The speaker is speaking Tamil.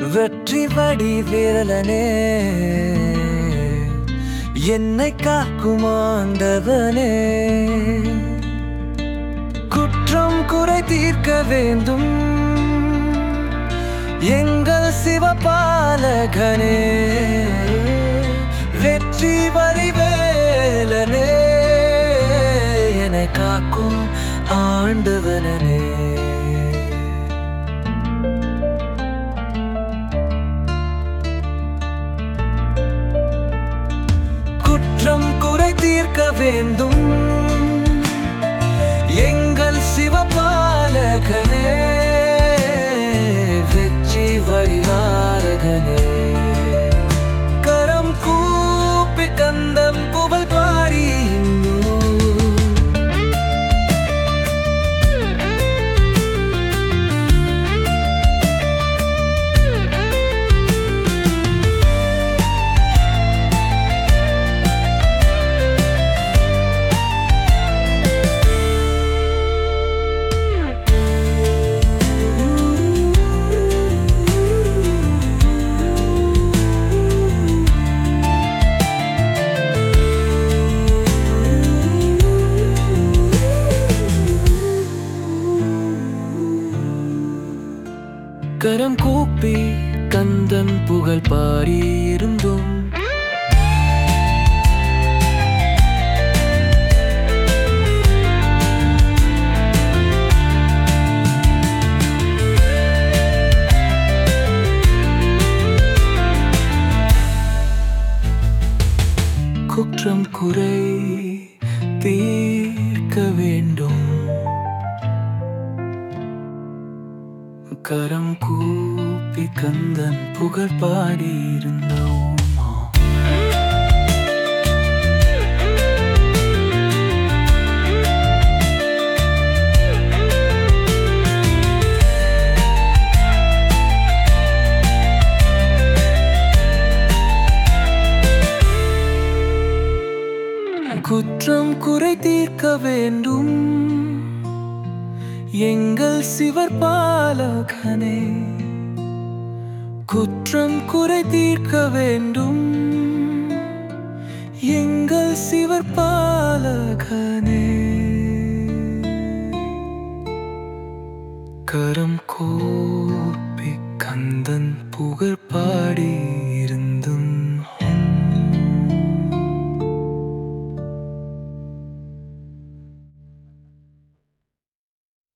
வெற்றி வடி வீரலனே என்னை காக்கும் ஆண்டவனே குற்றம் குறை தீர்க்க வேண்டும் எங்கள் சிவபாலகனே வெற்றி வரிவேலனே என்னை காக்கும் ஆண்டவனே குற்றம் குறை தீர்க்க வேண்டும் எங்கள் சிவபாலகனே வெற்றி வழிகாரகனே கரம் கூப்பி கந்தம் புகழ் பாடி கரம் கூப்பி கந்தன் புகழ் பாடியிருந்தும் குற்றம் குறை தீர்க்க வேண்டும் கரம் கூப்பி கந்தன் புகழ் பாடியிருந்தோம் குற்றம் குறை தீர்க்க வேண்டும் எங்கள் சிவர் பாலகனே குற்றம் குறை தீர்க்க வேண்டும் எங்கள் சிவர் பாலகனே கரம் கோ